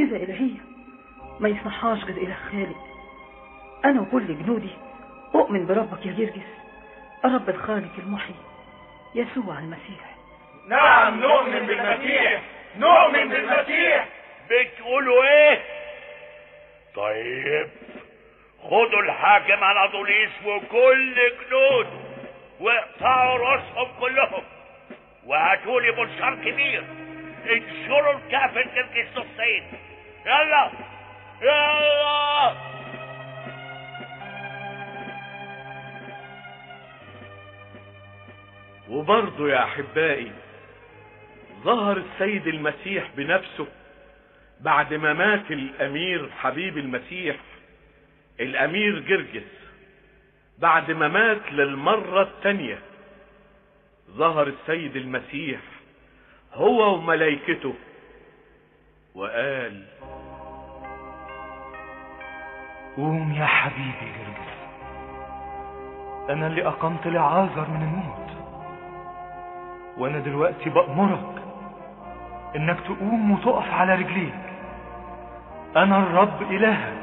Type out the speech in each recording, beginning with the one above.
معجزة إلهية ما يصنعهاش غير إله خالق أنا وكل جنودي أؤمن بربك يا جرجس الرب الخالق المحيي يسوع المسيح نعم نؤمن بالمسيح نؤمن بالمسيح بتقولوا ايه طيب خدوا الحاكم على طوليس وكل جنود واقطعوا راسهم كلهم وهاتولي منشار كبير انشروا الكافر جرجس نصين يلا يلا وبرضه يا احبائي ظهر السيد المسيح بنفسه بعد ما مات الامير حبيب المسيح الامير جرجس بعد ما مات للمرة التانية ظهر السيد المسيح هو وملائكته وقال قوم يا حبيبي جرجس انا اللي اقمت لعازر من الموت وانا دلوقتي بأمرك انك تقوم وتقف على رجليك انا الرب الهك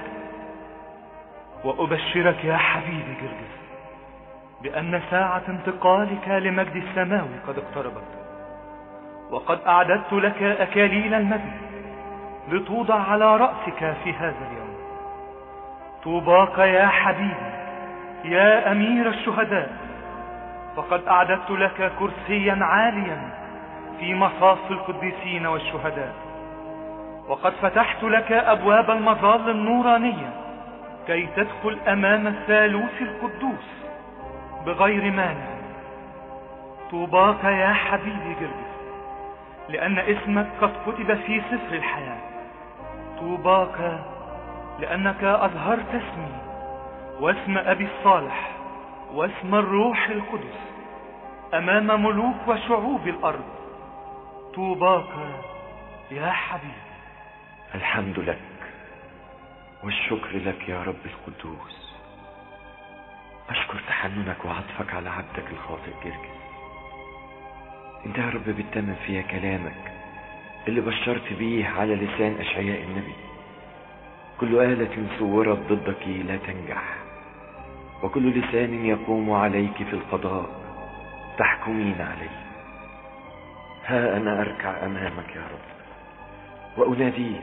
وابشرك يا حبيبي جرجس بان ساعة انتقالك لمجد السماوي قد اقتربت وقد اعددت لك اكاليل المجد لتوضع على رأسك في هذا اليوم طوباك يا حبيبي يا امير الشهداء فقد اعددت لك كرسيا عاليا في مصاف القديسين والشهداء وقد فتحت لك ابواب المظال النورانية كي تدخل امام الثالوث القدوس بغير مانع طوباك يا حبيبي جرجس لان اسمك قد كتب في سفر الحياة طوباك لانك اظهرت اسمي واسم ابي الصالح واسم الروح القدس امام ملوك وشعوب الارض طوباك يا حبيبي الحمد لك والشكر لك يا رب القدوس أشكر تحننك وعطفك على عبدك الخاطئ جرجس انت يا رب بتتمم فيها كلامك اللي بشرت بيه على لسان أشعياء النبي كل آلة صورت ضدك لا تنجح وكل لسان يقوم عليك في القضاء تحكمين عليه ها أنا أركع أمامك يا رب وأناديك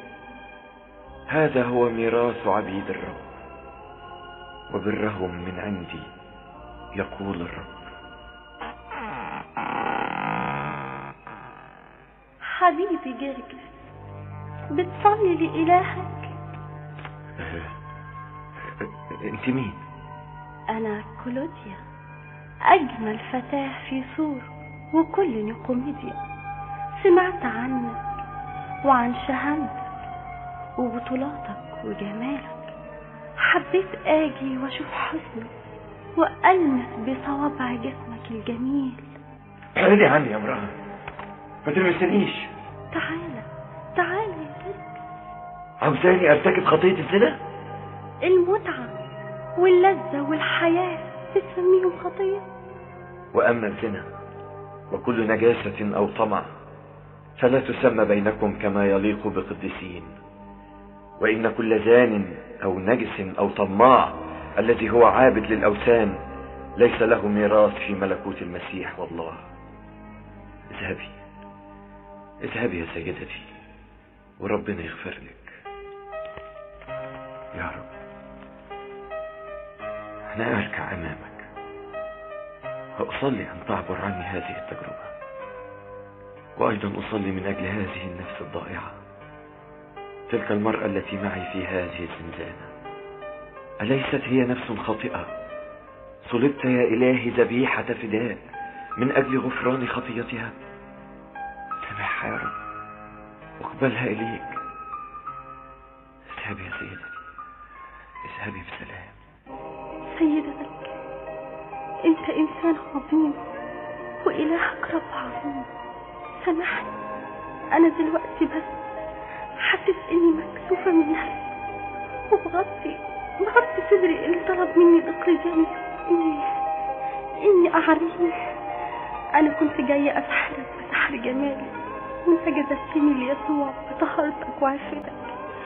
هذا هو ميراث عبيد الرب وبرهم من عندي يقول الرب حبيبي جرجس بتصلي لإلهك انت مين أنا كلوديا أجمل فتاة في سور وكل نيقوميديا سمعت عنك وعن شهامتك وبطولاتك وجمالك حبيت آجي وأشوف حسنك وألمس بصوابع جسمك الجميل ابعدي عني يا امرأة ما تلمسنيش تعالى تعالى يا جرجس عاوزاني ارتكب خطية الزنا المتعة واللذة والحياة تسميهم خطية واما الزنا وكل نجاسة او طمع فلا تسمى بينكم كما يليق بقدسين وان كل زان او نجس او طماع الذي هو عابد للاوثان ليس له ميراث في ملكوت المسيح والله اذهبي اذهبي يا سيدتي وربنا يغفر لك يا رب انا اركع امامك واصلي ان تعبر عني هذه التجربه وايضا اصلي من اجل هذه النفس الضائعه تلك المراه التي معي في هذه الزنزانه اليست هي نفس خاطئه صلبت يا الهي ذبيحه فداء من اجل غفران خطيتها سامحها يا رب واقبلها اليك اذهبي يا سيدتي اذهبي بسلام سيدتك انت انسان عظيم والهك رب عظيم سامحني انا دلوقتي بس حاسس اني مكسوفه من نفسي وبغطي بغطي صدري اللي طلب مني الاقتدام اني اني اعريه انا كنت جايه اسحرك بسحر جمالي وانت جذبتني ليسوع بطهارتك وعفتك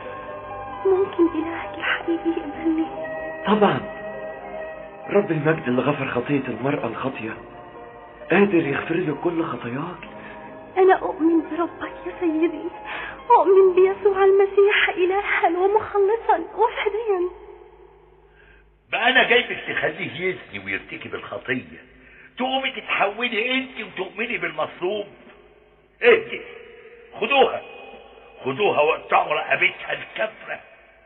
ممكن إلهك الحقيقي يقبلني طبعا رب المجد اللي غفر خطية المرأة الخاطية قادر يغفر لك كل خطاياك أنا أؤمن بربك يا سيدي أؤمن بيسوع المسيح إلها ومخلصا وفديا بقى انا جايبك تخليه يزني ويرتكب الخطيه تقومي تتحولي انت وتؤمني بالمصلوب اهدي خدوها خدوها واقطعوا رقبتها الكفره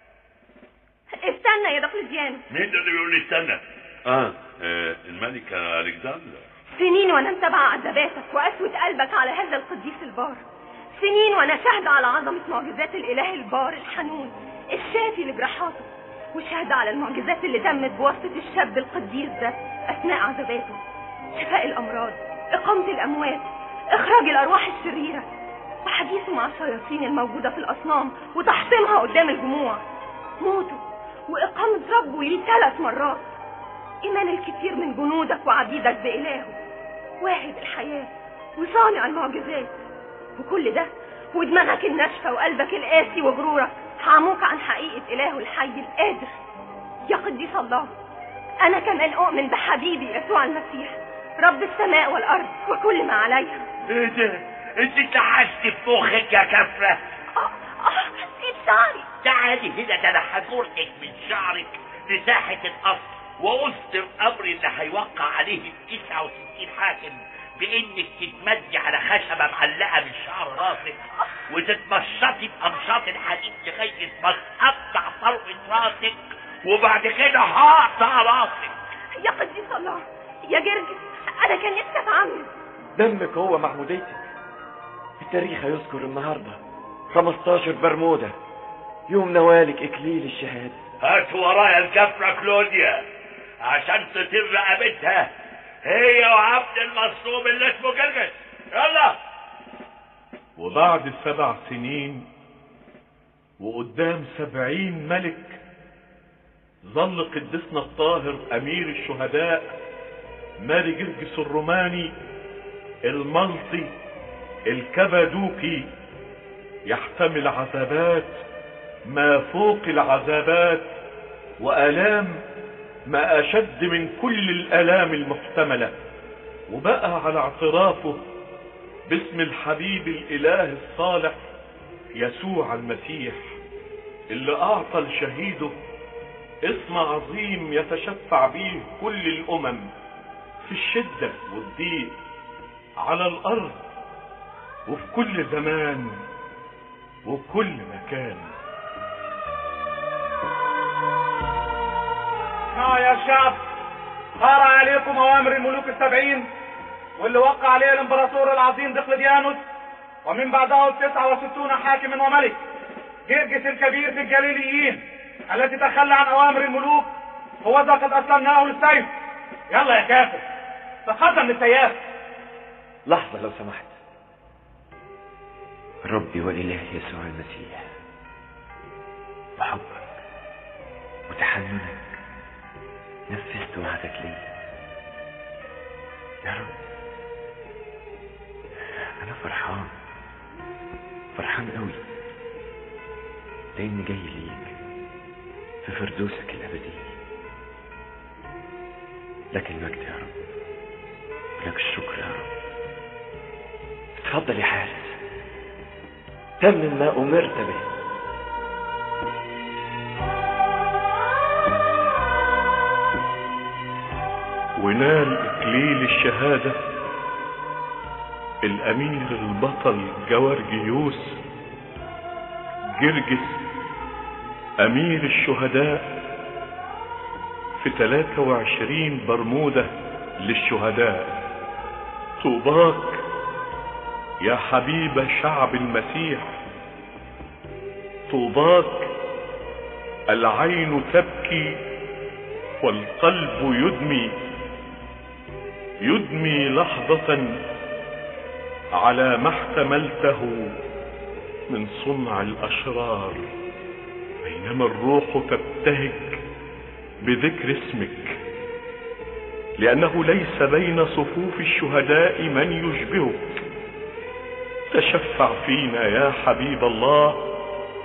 استنى يا دقلديان مين ده اللي بيقول لي استنى اه آه الملكه الكسندر سنين وانا متابعة عذاباتك وقسوة قلبك على هذا القديس البار سنين وانا شاهدة على عظمة معجزات الاله البار الحنون الشافي لجراحاته وشاهدة على المعجزات اللي تمت بواسطة الشاب القديس ده اثناء عذاباته شفاء الامراض اقامة الاموات اخراج الارواح الشريرة وحديثه مع الشياطين الموجودة في الاصنام وتحطيمها قدام الجموع موته واقامة ربه ليه ثلاث مرات إيمان الكثير من جنودك وعبيدك بإلهه واهب الحياة وصانع المعجزات وكل ده ودماغك الناشفة وقلبك القاسي وغرورك حاموك عن حقيقة إله الحي القادر يا قديس الله أنا كمان أؤمن بحبيبي يسوع المسيح رب السماء والأرض وكل ما عليها ايه ده انت اتلحست في مخك يا كفره آه آه سيب شعري تعالي هنا ده انا هجرتك من شعرك لساحة القصر وأصدر الأمر اللي هيوقع عليه ال 69 حاكم بإنك تتمدي على خشبة معلقة من شعر راسك وتتمشطي بأمشاط الحديد لغاية ما تقطع طرفة راسك وبعد كده هقطع راسك يا قديس الله يا جرجس أنا كان نفسي أتعمد دمك هو معموديتك التاريخ هيذكر النهاردة 15 برمودة يوم نوالك إكليل الشهادة هات ورايا الكفرة كلوديا عشان تطير رقبتها هي وعبد المصلوب اللي اسمه جرجس يلا وبعد سبع سنين وقدام سبعين ملك ظل قدسنا الطاهر امير الشهداء ماري جرجس الروماني الملطي الكبدوكي يحتمل عذابات ما فوق العذابات والام ما اشد من كل الالام المحتمله وبقى على اعترافه باسم الحبيب الاله الصالح يسوع المسيح اللي اعطى لشهيده اسم عظيم يتشفع به كل الامم في الشده والضيق على الارض وفي كل زمان وكل مكان اسمعوا يا شعب صار عليكم اوامر الملوك السبعين واللي وقع عليه الامبراطور العظيم دقلديانوس ومن بعده التسعة وستون حاكم وملك جرجس الكبير في الجليليين التي تخلى عن اوامر الملوك هو ذا قد اسلمناه للسيف يلا يا كافر تقدم للسياف لحظة لو سمحت ربي وإله يسوع المسيح بحبك وتحننك نفذت وعدك لي يا رب أنا فرحان فرحان قوي لأني جاي ليك في فردوسك الأبدي لك المجد يا رب لك الشكر يا رب اتفضل يا حارس تمم ما أمرت به ونال إكليل الشهادة الأمير البطل جورجيوس جرجس أمير الشهداء في 23 برمودة للشهداء طوباك يا حبيب شعب المسيح طوباك العين تبكي والقلب يدمي يدمي لحظة على ما احتملته من صنع الأشرار بينما الروح تبتهج بذكر اسمك لأنه ليس بين صفوف الشهداء من يشبهك تشفع فينا يا حبيب الله